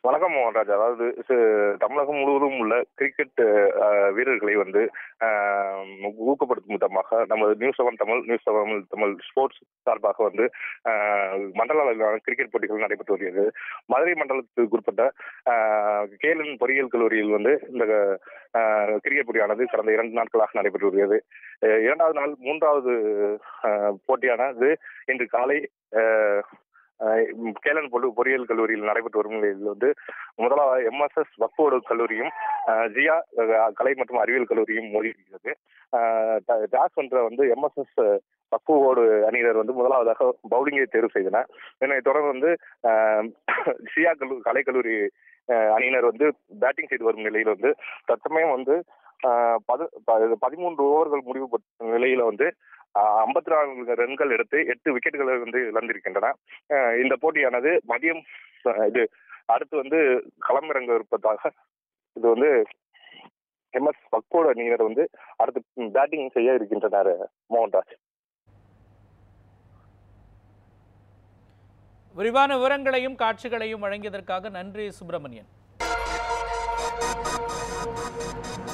வணக்கம் மோகன்ராஜ் அதாவது சு- தமிழகம் முழுவதும் உள்ள கிரிக்கெட் அஹ், வீரர்களை வந்து அஹ், ஊக்கப்படுத்தும் விதமாக நமது news seven Tamil news seven Tamil sports சார்பாக வந்து அஹ், மண்டல அளவிலான கிரிக்கெட் போட்டிகள் நடைபெற்று வருகிறது மதுரை மண்டலத்துக்கு உட்பட்ட அஹ், கேலன் பொறியியல் கல்லூரியில் வந்து இந்த அஹ், கிரிக்கெட் போட்டியானது கடந்த இரண்டு நாட்களாக நடைபெற்று வருகிறது அஹ், இரண்டாவது நாள் மூன்றாவது அஹ், போட்டியானது இன்று காலை அஹ், அஹ், கேலன் பொது பொறியியல் கல்லூரியில் நடைபெற்று வரும் நிலையில் வந்து முதலாவது எம்எஸ்எஸ் வக்போர்டு கல்லூரியும் அஹ், ஜியா அஹ், கலை மற்றும் அறிவியல் கல்லூரியும் மோதி இருக்கிறது அஹ், ட- டாஸ் வென்ற வந்து எம்எஸ்எஸ் வக்போர்டு அணியினர் வந்து முதலாவதாக பவுலிங்கை தேர்வு செய்தனர் இதனைத் தொடர்ந்து வந்து அஹ், ஜியா கல்லூரி கலை கல்லூரி அஹ், அணியினர் வந்து பேட்டிங் செய்து வரும் நிலையில் வந்து தற்சமயம் வந்து அஹ், பது ப- பதிமூன்று ஓவர்கள் முடிவு பெற்ற நிலையில வந்து ஐம்பத்தி நான்கு ரன்கள் எடுத்து எட்டு விக்கெட்டுகளை வந்து இழந்திருக்கின்றன அஹ் இந்த போட்டியானது மதியம் அஹ், இது அடுத்து வந்து களமிறங்க இருப்பதாக இது வந்து எம்எஸ் பக்கோட அணியினர் வந்து அடுத்து பேட்டிங் செய்ய இருக்கின்றனர் மோகன்ராஜ் விரிவான விவரங்களையும் காட்சிகளையும் வழங்கியதற்காக நன்றி சுப்பிரமணியன்